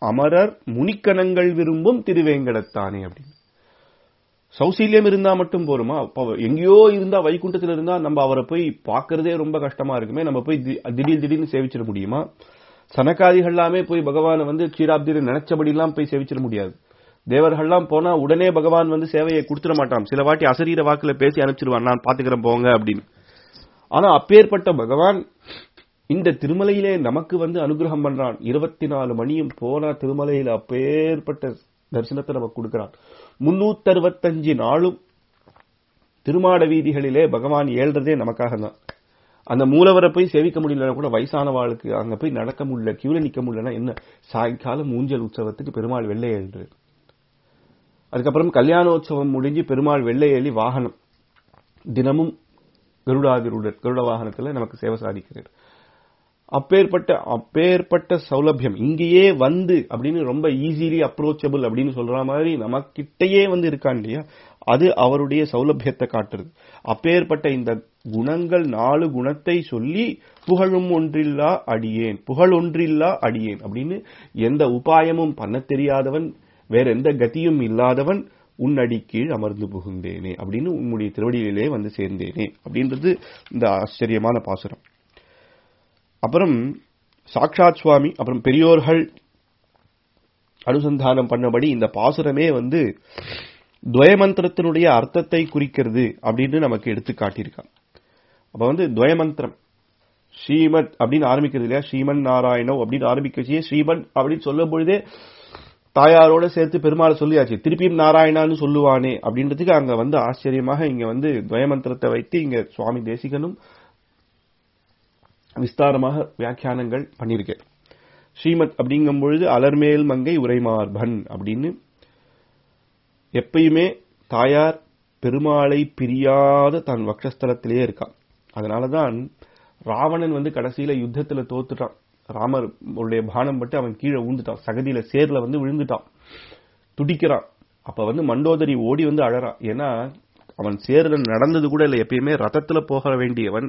அமரர் முனிக்கணங்கள் விரும்பும் திருவேங்கடத்தானே அப்படின்னு சௌசீல்யம் இருந்தா மட்டும் போருமா அப்ப எங்கேயோ இருந்தா வைகுண்டத்துல இருந்தா நம்ம அவரை போய் பார்க்கறதே ரொம்ப கஷ்டமா இருக்குமே நம்ம போய் தி- திடீர் திடீர்னு சேவிச்சிட முடியுமா சனகாதிகள் எல்லாமே போய் பகவானை வந்து க்ஷீராப்தியில நினைச்சபடி எல்லாம் போய் சேவிச்சிட முடியாது தேவர்கள்லாம் போனா உடனே பகவான் வந்து சேவையை கொடுத்துட மாட்டான் சில வாட்டி அசரீர வாக்குல பேசி அனுப்பிச்சிருவான் நான் பாத்துக்கிறேன் போங்க அப்படின்னு ஆனா அப்பேற்பட்ட பகவான் இந்த திருமலையிலே நமக்கு வந்து அனுகிரகம் பண்றான் இருபத்தி நாலு மணியும் போனா திருமலையில அப்பேற்பட்ட தரிசனத்தை நமக்கு கொடுக்கிறான் முன்னூத்தறுபத்தஞ்சு நாளும் திருமாட வீதிகளிலே பகவான் ஏழ்றதே நமக்காக தான் அந்த மூலவரை போய் சேவிக்க முடியலன்னா கூட வயசானவாளுக்கு அங்க போய் நடக்க முடியல கியூல நிக்க முடியலன்னா என்ன சாயங்காலம் ஊஞ்சல் உற்சவத்துக்கு பெருமாள் வெள்ளை ஏழ்றாரு அதுக்கப்புறம் கல்யாணோற்சவம் முடிஞ்சு பெருமாள் வெள்ளை ஏழி வாகனம் தினமும் கருடாதிருடர் கருட வாகனத்துல நமக்கு சேவை சாதிக்கிறார் அப்பேற்பட்ட அப்பேற்பட்ட சௌலபியம் இங்கேயே வந்து அப்படின்னு ரொம்ப ஈஸிலி அப்ரோச்சபிள் அப்படின்னு சொல்ற மாதிரி நமக்கிட்டயே வந்து இருக்கான் இல்லையா அது அவருடைய சௌலபியத்தை காட்டுறது அப்பேற்பட்ட இந்த குணங்கள் நாலு குணத்தை சொல்லி புகழும் ஒன்றில்லா அடியேன் புகழ் ஒன்றில்லா அடியேன் அப்படின்னு எந்த உபாயமும் பண்ண தெரியாதவன் வேற எந்த கதியும் இல்லாதவன் உன்னடி கீழ் அமர்ந்து புகுந்தேனே அப்படின்னு உன்னுடைய திருவடியிலே வந்து சேர்ந்தேனே அப்படின்றது இந்த ஆச்சரியமான பாசுரம் அப்புறம் சாக்ஷாத் சுவாமி அப்புறம் பெரியோர்கள் அனுசந்தானம் பண்ணபடி இந்த பாசுரமே வந்து துவயமந்திரத்தினுடைய அர்த்தத்தை குறிக்கிறது அப்படின்னு நமக்கு எடுத்து காட்டியிருக்கான் அப்ப வந்து துவயமந்திரம் ஸ்ரீமத் அப்படின்னு ஆரம்பிக்கிறது இல்லையா ஸ்ரீமன் நாராயணோ அப்படின்னு ஆரம்பிக்கச்சே ஸ்ரீமன் அப்படின்னு சொல்லும் பொழுதே தாயாரோட சேர்த்து பெருமாளை சொல்லியாச்சு திருப்பியும் நாராயணான்னு சொல்லுவானே அப்படின்றதுக்கு அங்க வந்து ஆச்சரியமாக இங்க வந்து துவயமந்திரத்தை வைத்து இங்க சுவாமி தேசிகனும் விஸ்தாரமாக வியாக்கியானங்கள் பண்ணியிருக்கேன் ஸ்ரீமத் அப்படிங்கும் பொழுது அலர்மேல் மங்கை உரைமார்பன் அப்படின்னு எப்பயுமே தாயார் பெருமாளை பிரியாத தன் வக்ஷஸ்தலத்திலேயே இருக்கான் அதனாலதான் ராவணன் வந்து கடைசியில யுத்தத்துல தோத்துட்டான் ராமர் உடைய பானம் பட்டு அவன் கீழே ஊந்துட்டான் சகதியில சேர்ல வந்து விழுந்துட்டான் துடிக்கிறான் அப்ப வந்து மண்டோதரி ஓடி வந்து அழறான் ஏன்னா அவன் சேர்ல நடந்தது கூட இல்ல எப்பயுமே ரதத்துல போக வேண்டியவன்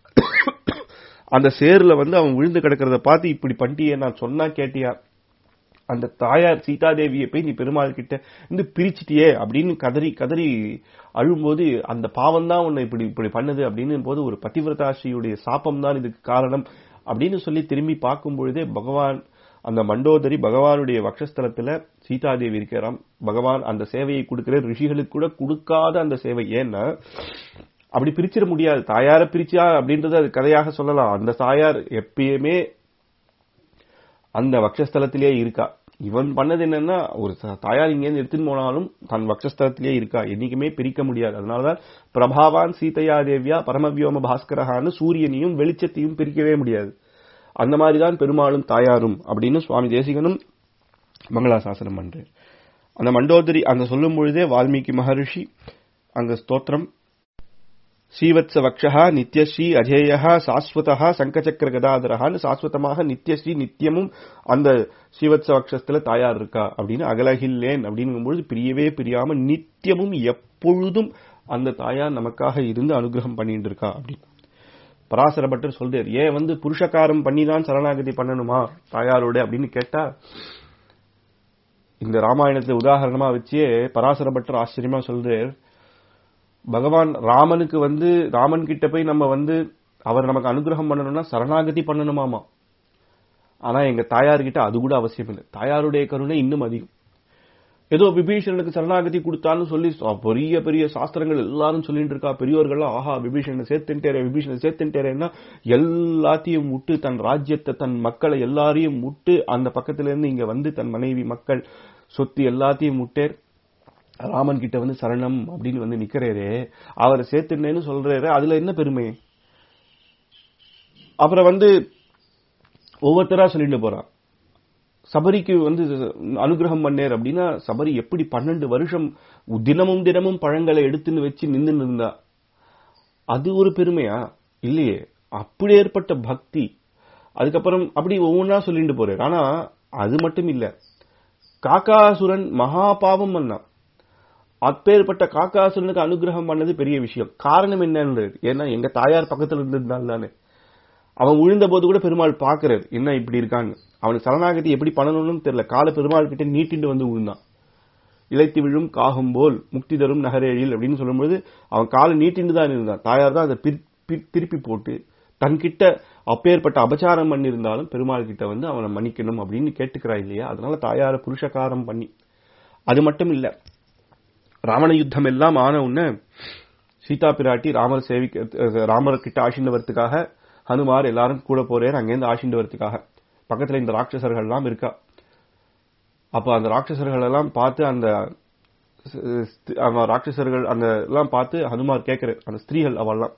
அந்த சேர்ல வந்து அவன் விழுந்து கிடக்கிறத பார்த்து இப்படி பண்ணிட்டியே நான் சொன்னா கேட்டியா அந்த தாயார் சீதாதேவியை போய் நீ பெருமாள் கிட்ட இருந்து பிரிச்சிட்டியே அப்படின்னு கதறி கதறி அழும்போது அந்த பாவம் தான் உன்னை இப்படி இப்படி பண்ணுது அப்படின்னு போது ஒரு பதிவிரதாசியுடைய சாபம் தான் இதுக்கு காரணம் அப்படின்னு சொல்லி திரும்பி பார்க்கும் பொழுதே பகவான் அந்த மண்டோதரி பகவானுடைய வக்ஷஸ்தலத்துல சீதாதேவி இருக்கிறான் பகவான் அந்த சேவையை கொடுக்கிற ரிஷிகளுக்கு கூட கொடுக்காத அந்த சேவை ஏன்னா அப்படி பிரிச்சிட முடியாது தாயார பிரிச்சா அப்படின்றது அது கதையாக சொல்லலாம் அந்த தாயார் எப்பயுமே அந்த வக்ஷஸ்தலத்திலே இருக்கா இவன் பண்ணது என்னன்னா ஒரு த- தாயார் இங்கேருந்து எடுத்துன்னு போனாலும் தன் வக்ஷஸ்தலத்திலே இருக்கா என்னைக்குமே பிரிக்க முடியாது அதனாலதான் பிரபாவான் சீதையா தேவியா பரமவியோம பாஸ்கரஹான்னு சூரியனையும் வெளிச்சத்தையும் பிரிக்கவே முடியாது அந்த மாதிரிதான் பெருமாளும் தாயாரும் அப்படின்னு சுவாமி தேசிகனும் மங்களாசாசனம் பண்றார் அந்த மண்டோதரி அந்த சொல்லும் பொழுதே வால்மீகி மகரிஷி அங்க ஸ்தோத்திரம் ஸ்ரீவத்ச வக்ஷா நித்யஸ்ரீ அஜேயா சாஸ்வதா சங்கச்சக்கர கதாதரஹான்னு சாஸ்வதமாக நித்யஸ்ரீ நித்தியமும் அந்த ஸ்ரீவத்ச வக்ஷத்துல தாயார் இருக்கா அப்படின்னு அகலகில்லேன் அப்படிங்கும்பொழுது பிரியவே பிரியாம நித்தியமும் எப்பொழுதும் அந்த தாயார் நமக்காக இருந்து அனுகிரகம் பண்ணிட்டு இருக்கா அப்படின்னு பராசர பட்டர் சொல்றார் ஏன் வந்து புருஷகாரம் பண்ணி தான் சரணாகதி பண்ணணுமா தாயாரோட அப்படின்னு கேட்டா இந்த ராமாயணத்தை உதாரணமா வச்சே பராசர பட்டர் ஆச்சரியமா சொல்றார் பகவான் ராமனுக்கு வந்து ராமன் கிட்ட போய் நம்ம வந்து அவர் நமக்கு அனுகிரகம் பண்ணணும்னா சரணாகதி பண்ணணுமாமா ஆனா எங்க தாயார்கிட்ட அது கூட அவசியம் இல்லை தாயாருடைய கருணை இன்னும் அதிகம் ஏதோ விபீஷணனுக்கு சரணாகதி கொடுத்தான்னு சொல்லி ச- பெரிய பெரிய சாஸ்திரங்கள் எல்லாரும் சொல்லிட்டு இருக்கா பெரியோர்கள்லாம் ஆஹா விபீஷணனை சேர்த்துட்டேரே விபீஷணனை சேர்த்துட்டேரேன்னா எல்லாத்தையும் விட்டு தன் ராஜ்யத்தை தன் மக்களை எல்லாரையும் விட்டு அந்த பக்கத்துல இருந்து இங்க வந்து தன் மனைவி மக்கள் சொத்து எல்லாத்தையும் விட்டேர் ராமன் கிட்ட வந்து சரணம் அப்படின்னு வந்து நிக்கிறேரே அவரை சேர்த்துனேன்னு சொல்றாரு அதுல என்ன பெருமை அப்புறம் வந்து ஒவ்வொருத்தரா சொல்லிட்டு போறான் சபரிக்கு வந்து அனுகிரகம் பண்ணேர் அப்படின்னா சபரி எப்படி பன்னெண்டு வருஷம் தினமும் தினமும் பழங்களை எடுத்துன்னு வச்சு நின்று இருந்தா அது ஒரு பெருமையா இல்லையே அப்படி ஏற்பட்ட பக்தி அதுக்கப்புறம் அப்படி ஒவ்வொன்றா சொல்லிட்டு போறாரு ஆனா அது மட்டும் இல்ல காக்காசுரன் மகா பாவம் பண்ணான் அப்பேற்பட்ட காக்காசுரனுக்கு அனுகிரகம் பண்ணது பெரிய விஷயம் காரணம் என்னன்றது ஏன்னா எங்க தாயார் பக்கத்துல இருந்ததுனால தானே அவன் விழுந்த போது கூட பெருமாள் பாக்குறாரு என்ன இப்படி இருக்காங்க அவனுக்கு சரணாகதி எப்படி பண்ணணும்னு தெரியல கால பெருமாள் கிட்ட நீட்டிட்டு வந்து விழுந்தான் இழைத்து விழும் காகும் போல் முக்தி தரும் நகரேழில் அப்படின்னு சொல்லும்போது அவன் காலை நீட்டின்னு தான் இருந்தான் தாயார் தான் அதை பிரி- பிரி- திருப்பி போட்டு தன்கிட்ட அப்பேற்பட்ட அபச்சாரம் பண்ணியிருந்தாலும் பெருமாள் கிட்ட வந்து அவனை மன்னிக்கணும் அப்படின்னு கேட்டுக்கிறா இல்லையா அதனால தாயார புருஷகாரம் பண்ணி அது மட்டும் இல்ல ராவண யுத்தம் எல்லாம் ஆன உடனே சீதா பிராட்டி ராமர் சேவிக்க ராமர் கிட்ட ஆசிண்டு வரத்துக்காக ஹனுமார் எல்லாரும் கூட போறேன் அங்கேருந்து ஆசிண்டு வரத்துக்காக பக்கத்துல இந்த ராட்சசர்கள் எல்லாம் இருக்கா அப்ப அந்த ராட்சசர்கள் எல்லாம் பார்த்து அந்த ஸ்- ஸ்- அந்த ராட்சசர்கள் அந்த எல்லாம் பார்த்து ஹனுமார் கேட்கிற அந்த ஸ்திரீகள் அவெல்லாம்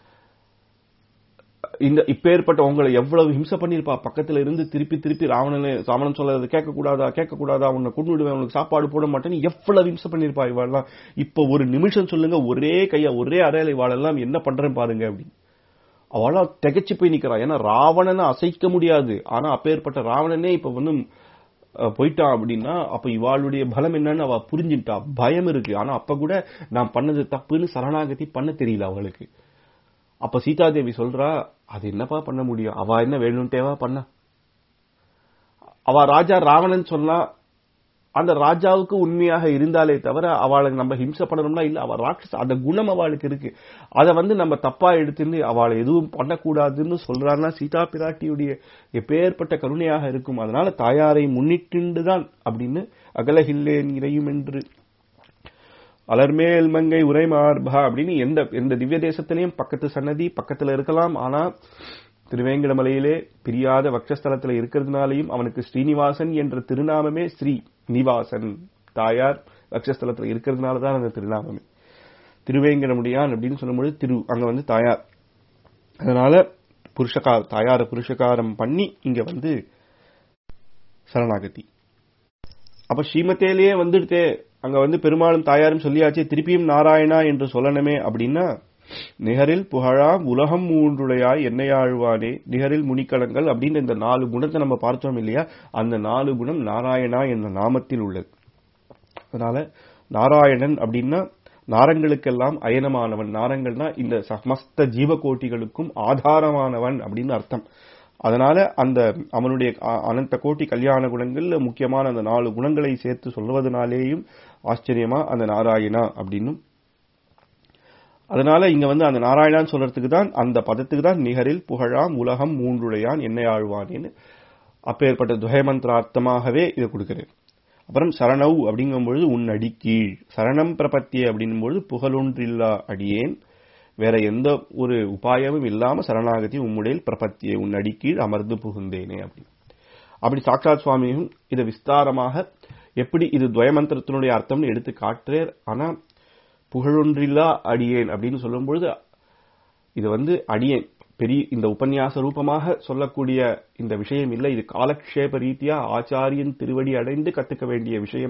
இந்த இப்பேற்பட்ட உங்களை எவ்வளவு ஹிம்சை பண்ணிருப்பா பக்கத்துல இருந்து திருப்பி திருப்பி ராவணனை ராவணன் சொல்றது கேட்க கூடாதா கேட்க கூடாதா உன்னை கொண்டு விடுவேன் உனக்கு சாப்பாடு போட மாட்டேன்னு எவ்வளவு ஹிம்சை பண்ணிருப்பா இவாளெல்லாம் இப்ப ஒரு நிமிஷம் சொல்லுங்க ஒரே கையா ஒரே அறையில இவாளெல்லாம் என்ன பண்றேன் பாருங்க அப்படின்னு அவளா திகைச்சு போய் நிக்கிறா ஏன்னா ராவணனை அசைக்க முடியாது ஆனா அப்பேற்பட்ட ராவணனே இப்ப வந்து அஹ், போயிட்டான் அப்படின்னா அப்ப இவாளுடைய பலம் என்னன்னு அவ புரிஞ்சுட்டா பயம் இருக்கு ஆனா அப்ப கூட நான் பண்ணது தப்புன்னு சரணாகதி பண்ண தெரியல அவளுக்கு அப்ப சீதாதேவி சொல்றா அது என்னப்பா பண்ண முடியும் அவ என்ன வேணும்ட்டேவா பண்ண அவ ராஜா ராவணன் சொன்னா அந்த ராஜாவுக்கு உண்மையாக இருந்தாலே தவிர அவளுக்கு நம்ம ஹிம்சை பண்ணணும்னா இல்ல அவ ராட்சச அந்த குணம் அவளுக்கு இருக்கு அத வந்து நம்ம தப்பா எடுத்துன்னு அவளை எதுவும் பண்ணக்கூடாதுன்னு சொல்றாருன்னா சீதா பிராட்டியுடைய எப்பேற்பட்ட கருணையாக இருக்கும் அதனால தாயாரை முன்னிட்டுதான் அப்படின்னு அகலகில்லேன் இறையும் என்று அலர்மேல் மங்கை உரைமார்பா அப்படின்னு எந்த எந்த திவ்ய தேசத்திலையும் பக்கத்து சன்னதி பக்கத்துல இருக்கலாம் ஆனா திருவேங்கடமலையிலே பிரியாத வக்ஷஸ்தலத்துல இருக்கிறதுனாலையும் அவனுக்கு ஸ்ரீனிவாசன் என்ற திருநாமமே ஸ்ரீ நிவாசன் தாயார் வக்ஷஸ்தலத்துல இருக்கிறதுனால தான் அந்த திருநாமமே திருவேங்கடமுடியான் அப்படின்னு சொல்லும்போது திரு அங்க வந்து தாயார் அதனால புருஷகார தாயார புருஷகாரம் பண்ணி இங்க வந்து சரணாகதி அப்ப ஸ்ரீமத்தேலேயே வந்துடுதே அங்க வந்து பெருமாளும் தாயாரும் சொல்லியாச்சு திருப்பியும் நாராயணா என்று சொல்லணுமே அப்படின்னா நிகரில் புகழா உலகம் மூன்றுடையாய் என்னையாழ்வானே நிகரில் முனிக்கலங்கள் அப்படின்னு இந்த நாலு குணத்தை நம்ம பார்த்தோம் இல்லையா அந்த நாலு குணம் நாராயணா என்ற நாமத்தில் உள்ளது அதனால நாராயணன் அப்படின்னா நாரங்களுக்கெல்லாம் அயனமானவன் நாரங்கள்னா இந்த சமஸ்த ஜீவகோட்டிகளுக்கும் ஆதாரமானவன் அப்படின்னு அர்த்தம் அதனால அந்த அவனுடைய அ- அனந்த கோட்டி கல்யாண குணங்கள்ல முக்கியமான அந்த நாலு குணங்களை சேர்த்து சொல்வதனாலேயும் ஆச்சரியமா அந்த நாராயணா அப்படின்னும் அதனால இங்க வந்து அந்த நாராயணான்னு சொல்றதுக்கு தான் அந்த பதத்துக்கு தான் நிகரில் புகழாம் உலகம் மூன்றுடையான் என்னை ஆழ்வானேன்னு அப்பேற்பட்ட துவயமந்திரார்த்தமாகவே இதை கொடுக்கிறேன் அப்புறம் சரணவ் அப்படிங்கும்பொழுது உன் அடி கீழ் சரணம் பிரபத்திய அப்படிங்கும்பொழுது புகழொன்றில்லா அடியேன் வேற எந்த ஒரு உபாயமும் இல்லாம சரணாகதி உம்முடையில் பிரபத்தியை உன் அடி கீழ் அமர்ந்து புகுந்தேனே அப்படி அப்படி சாட்சாத் சுவாமியும் இதை விஸ்தாரமாக எப்படி இது துவயமந்திரத்தினுடைய அர்த்தம்னு எடுத்து காட்டுறார் ஆனா புகழொன்றில்லா அடியேன் அப்படின்னு சொல்லும்பொழுது இது வந்து அடியேன் பெரிய இந்த உபன்யாச ரூபமாக சொல்லக்கூடிய இந்த விஷயம் இல்லை இது காலக்ஷேப ரீதியா ஆச்சாரியன் திருவடி அடைந்து கத்துக்க வேண்டிய விஷயம்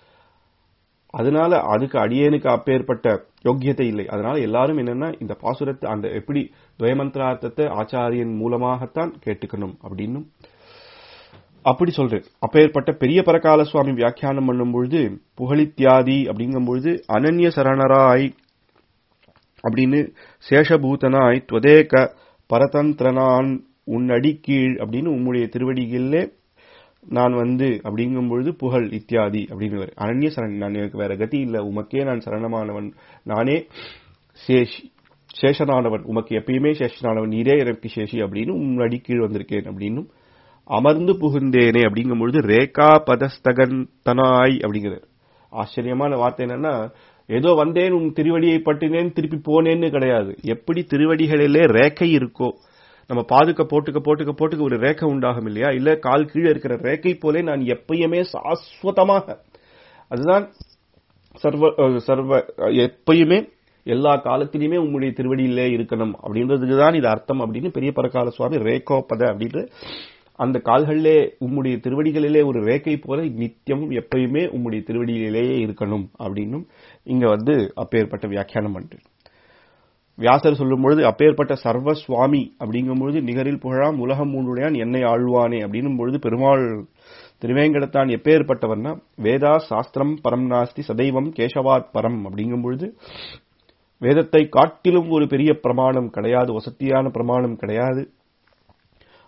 அதனால அதுக்கு அடியேனுக்கு அப்பேற்பட்ட யோக்கியத்தை இல்லை அதனால எல்லாரும் என்னன்னா இந்த பாசுரத்தை அந்த எப்படி துவயமந்திரார்த்தத்தை ஆச்சாரியன் மூலமாகத்தான் கேட்டுக்கணும் அப்படின்னும் அப்படி சொல்றேன் அப்பேற்பட்ட பெரிய பரகால சுவாமி வியாக்கியானம் பண்ணும் பொழுது புகழித்யாதி அப்படிங்கும் பொழுது அனன்ய சரணராய் அப்படின்னு சேஷபூதனாய் துவதேக பரதந்திரனான் உன் அடிக்கீழ் அப்படின்னு உம்முடைய திருவடிகளிலே நான் வந்து அப்படிங்கும் பொழுது புகழ் இத்தியாதி அப்படின்னு வரும். அனன்ய சரண் நான் எனக்கு வேற கதி இல்ல உமக்கே நான் சரணமானவன் நானே சேஷி சேஷனானவன் உமக்கு எப்பயுமே சேஷனானவன் நீரே எனக்கு சேஷி அப்படின்னு உன் அடிக்கீழ் வந்திருக்கேன் அப்படின்னும் அமர்ந்து புகுந்தேனே அப்படிங்கும் பொழுது ரேகா பதஸ்தகன் தனாய் அப்படிங்கிறார் ஆச்சரியமான வார்த்தை என்னன்னா ஏதோ வந்தேன் உன் திருவடியை பட்டினேன் திருப்பி போனேன்னு கிடையாது எப்படி திருவடிகளிலே ரேக்கை இருக்கோ நம்ம பாதுக்க போட்டுக்க போட்டுக்க போட்டுக்க ஒரு ரேக்கை உண்டாகும் இல்லையா இல்ல கால் கீழே இருக்கிற ரேக்கை போலே நான் எப்பயுமே சாஸ்வதமாக அதுதான் சர்வ அஹ், சர்வ அஹ், எப்பயுமே எல்லா காலத்திலுமே உம்முடைய திருவடியிலே இருக்கணும் அப்படின்றதுக்கு தான் இது அர்த்தம் அப்படின்னு பெரிய பரகால சுவாமி ரேகோபத அப்படின்ற அந்த கால்களிலே உம்முடைய திருவடிகளிலே ஒரு ரேக்கை போல நித்தியமும் எப்பயுமே உம்முடைய திருவடியிலேயே இருக்கணும் அப்படின்னும் இங்க வந்து அப்பேற்பட்ட வியாக்கியானம் பண்றேன் வியாசர் சொல்லும் பொழுது அப்பேற்பட்ட சர்வ சுவாமி அப்படிங்கும்பொழுது நிகரில் புகழாம் உலகம் மூன்றுடையான் என்னை ஆழ்வானே அப்படின்னும் பொழுது பெருமாள் திருவேங்கடத்தான் எப்பேற்பட்டவர்னா வேதா சாஸ்திரம் பரம் நாஸ்தி சதைவம் கேசவாத் பரம் அப்படிங்கும் பொழுது வேதத்தை காட்டிலும் ஒரு பெரிய பிரமாணம் கிடையாது வசத்தியான பிரமாணம் கிடையாது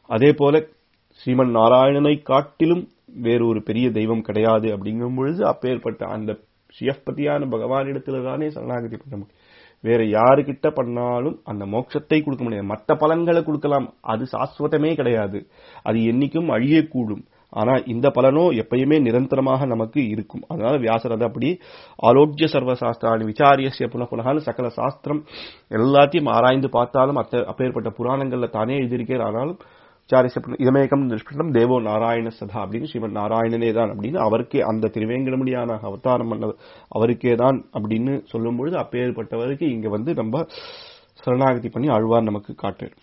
அதே போல ஸ்ரீமன் நாராயணனை காட்டிலும் வேறு ஒரு பெரிய தெய்வம் கிடையாது அப்படிங்கும் பொழுது அப்பேற்பட்ட அந்த சிவப்பதியான பகவானிடத்துல தானே சரணாகதி பண்ண முடியும் வேற யாருக்கிட்ட பண்ணாலும் அந்த மோட்சத்தை கொடுக்க முடியாது மற்ற பலன்களை கொடுக்கலாம் அது சாஸ்வதமே கிடையாது அது என்னைக்கும் அழியக்கூடும் ஆனா இந்த பலனோ எப்பயுமே நிரந்தரமாக நமக்கு இருக்கும் அதனால வியாசர் அதை அப்படி ஆரோக்கிய சர்வசாஸ்திராணி விசாரியசிய புனப்புனகான்னு சகல சாஸ்திரம் எல்லாத்தையும் ஆராய்ந்து பார்த்தாலும் அத்த அப்பேற்பட்ட புராணங்கள்ல தானே எழுதியிருக்கிறார் ஆனாலும் விசாரிச இதமேகம் நிஷ்பிண்டம் தேவோ நாராயண சதா அப்படின்னு சிவன் நாராயணனே தான் அப்படின்னு அவருக்கே அந்த திருவேங்கடமுடியான அவதாரம் பண்ணவர் அவருக்கே தான் அப்படின்னு சொல்லும் பொழுது அப்பேற்பட்டவருக்கு இங்க வந்து நம்ம சரணாகதி பண்ணி ஆழ்வார் நமக்கு காட்டுறார்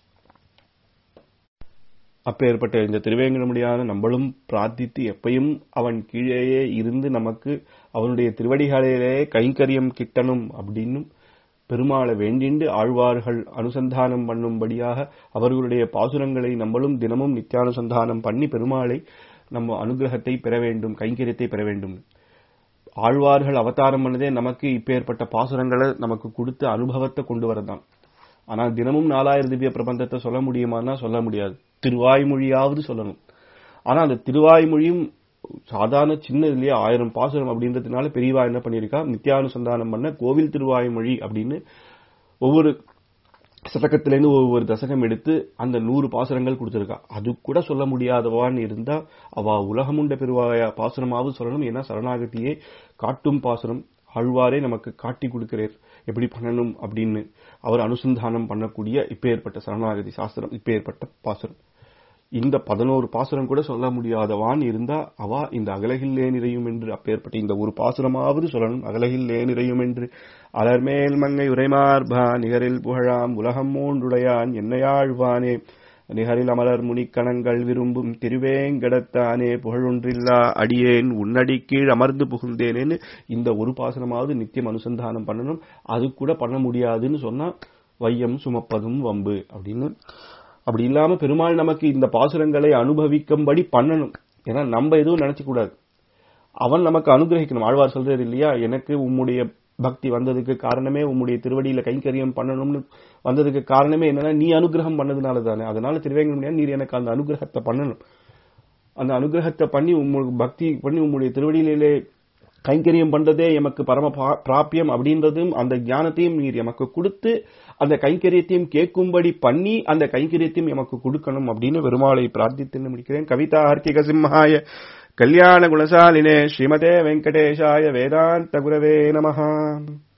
அப்பேற்பட்ட இந்த திருவேங்கடமுடியான நம்மளும் பிரார்த்தித்து எப்பயும் அவன் கீழேயே இருந்து நமக்கு அவனுடைய திருவடிகளிலே கைங்கரியம் கிட்டணும் அப்படின்னும் பெருமாளை வேண்டிண்டு ஆழ்வார்கள் அனுசந்தானம் பண்ணும்படியாக அவர்களுடைய பாசுரங்களை நம்மளும் தினமும் நித்தியானுசந்தானம் பண்ணி பெருமாளை நம்ம அனுகிரகத்தை பெற வேண்டும் கைங்கரியத்தை பெற வேண்டும் ஆழ்வார்கள் அவதாரம் பண்ணதே நமக்கு இப்பேற்பட்ட பாசுரங்களை நமக்கு கொடுத்து அனுபவத்தை கொண்டு வரதான் ஆனா தினமும் நாலாயிரம் திவ்ய பிரபந்தத்தை சொல்ல முடியுமான்னா சொல்ல முடியாது திருவாய்மொழியாவது சொல்லணும் ஆனா அந்த திருவாய்மொழியும் சாதாரண சின்ன இல்லையா ஆயிரம் பாசுரம் அப்படின்றதுனால பெரியவா என்ன பண்ணிருக்கா நித்தியானுசந்தானம் பண்ண கோவில் திருவாய்மொழி அப்படின்னு ஒவ்வொரு சதகத்திலேருந்து ஒவ்வொரு தசகம் எடுத்து அந்த நூறு பாசுரங்கள் கொடுத்திருக்கா அது கூட சொல்ல முடியாதவான்னு இருந்தா அவ உலகமுண்ட பெருவாய பாசுரமாவது சொல்லணும் ஏன்னா சரணாகதியே காட்டும் பாசுரம் ஆழ்வாரே நமக்கு காட்டி கொடுக்கிறார் எப்படி பண்ணணும் அப்படின்னு அவர் அனுசந்தானம் பண்ணக்கூடிய இப்பேற்பட்ட சரணாகதி சாஸ்திரம் இப்பேற்பட்ட பாசுரம் இந்த பதினோரு பாசுரம் கூட சொல்ல முடியாதவான் இருந்தா அவ இந்த அகலகில்லே நிறையும் என்று அப்பேற்பட்ட இந்த ஒரு பாசுரமாவது சொல்லணும் அகலகில்லே நிறையும் என்று அலர்மேல் மங்கை உரைமார்பா நிகரில் புகழாம் உலகம் மூன்றுடையான் என்னையாழ்வானே நிகரில் அமலர் முனிக்கணங்கள் விரும்பும் திருவேங்கடத்தானே புகழொன்றில்லா அடியேன் உன்னடி கீழ் அமர்ந்து புகுந்தேனேன்னு இந்த ஒரு பாசனமாவது நித்தியம் அனுசந்தானம் பண்ணணும் அது கூட பண்ண முடியாதுன்னு சொன்னா வையம் சுமப்பதும் வம்பு அப்படின்னு அப்படி இல்லாம பெருமாள் நமக்கு இந்த பாசுரங்களை அனுபவிக்கும்படி பண்ணணும் ஏன்னா நம்ம எதுவும் நினைச்ச கூடாது அவன் நமக்கு அனுகிரகிக்கணும் ஆழ்வார் சொல்றது இல்லையா எனக்கு உம்முடைய பக்தி வந்ததுக்கு காரணமே உம்முடைய திருவடியில கைங்கரியம் பண்ணணும்னு வந்ததுக்கு காரணமே என்னன்னா நீ அனுகிரகம் பண்ணதுனால தானே அதனால திருவேங்கடம் நீர் எனக்கு அந்த அனுகிரகத்தை பண்ணணும் அந்த அனுகிரகத்தை பண்ணி உம்மு பக்தி பண்ணி உம்முடைய திருவடியிலே கைங்கரியம் பண்றதே எமக்கு பரம பிராபியம் அப்படின்றதும் அந்த ஞானத்தையும் நீர் எமக்கு கொடுத்து அந்த கைங்கரியத்தையும் கேட்கும்படி பண்ணி அந்த கைங்கரியத்தையும் எமக்கு கொடுக்கணும் அப்படின்னு பெருமாளை பிரார்த்தித்து முடிக்கிறேன் கவிதா ஹர்த்திக சிம்ஹாய கல்யாண குணசாலினே ஸ்ரீமதே வெங்கடேஷாய வேதாந்த குரவே நமஹா